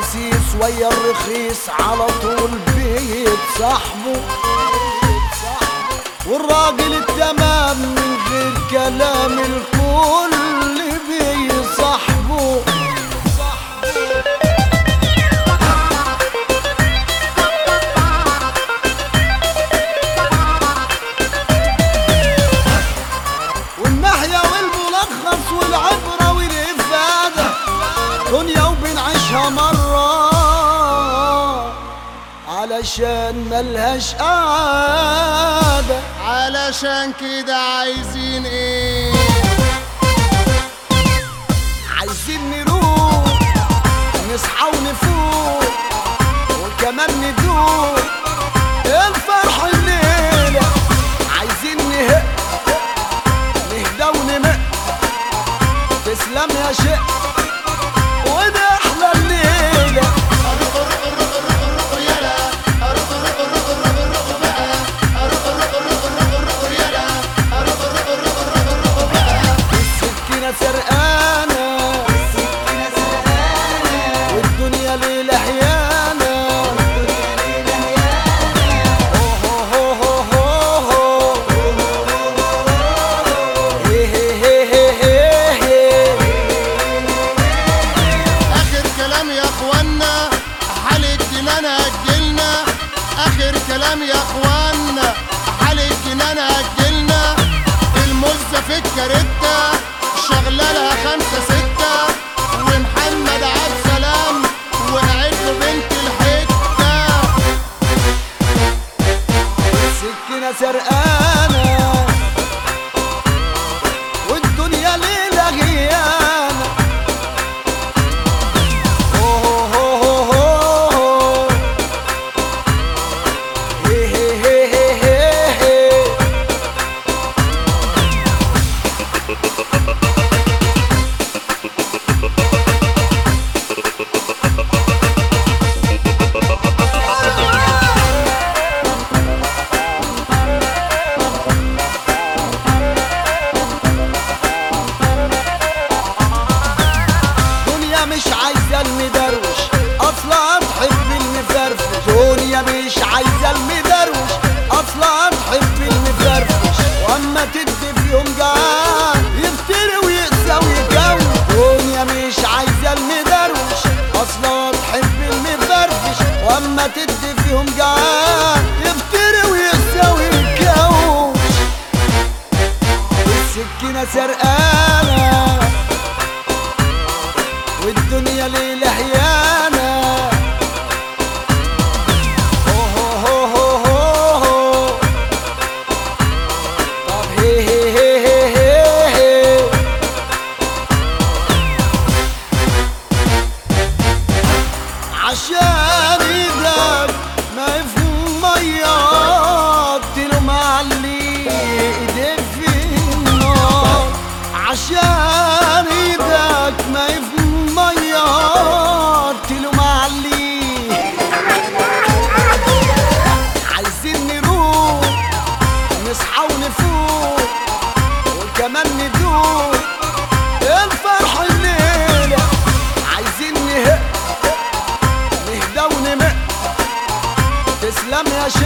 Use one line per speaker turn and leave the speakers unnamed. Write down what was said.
الخسيس ويا الرخيص على طول بيتصاحبوا والراجل التمام من غير كلام الكل بيصاحبه والناحية والملخص والعبرة والإفادة دنيا وبنعيشها مرة علشان ملهاش قعدة
علشان كده عايزين ايه
عايزين نروح نصحى ونفوق وكمان ندوق الفرح الليلة عايزين نهق نهدى ونمق تسلم يا شق وده احلى الليلة السكينة سرقانة والدنيا ليلة حيانة هو هو هو هو هو. هي هي هي هي هي.
اخر كلام يا اخوانا حال الجنان اجلنا اخر كلام يا اخوانا حال الجنان اجلنا المزة في الكارتة شغلة لها خمسة ستة ومحمد عبد سلام وقعت له بنت الحتة
السكينة سرقانة والدنيا ليلة غيانة هو هو هو هو هو. هي هي هي هي هي. دنيا مش عايزة المدروش أصلا تحب المفرفش دنيا مش عايزة المدروش أصلا تحب المفرفش وأما تدي في يوم جعان يفتري ويقسى ويتجوز دنيا مش عايزة المدروش أصلا تحب المفرفش وأما تدي في يوم جعان يفتري ويقسى ويتجوز السكينة سرقانة والدنيا ليلة حيانة هو هو هو هو هو. طب هي هي هي هي هي هي. عشان ايدك ما يفهم ميه قلت له معلي ايديك في النار عشان ايدك ما يفهم ميه قلت له معلي عايزين نروح نصحى ونفوق وكمان ندوق الفرح الليلة عايزين نهق نهدى ونمق تسلم يا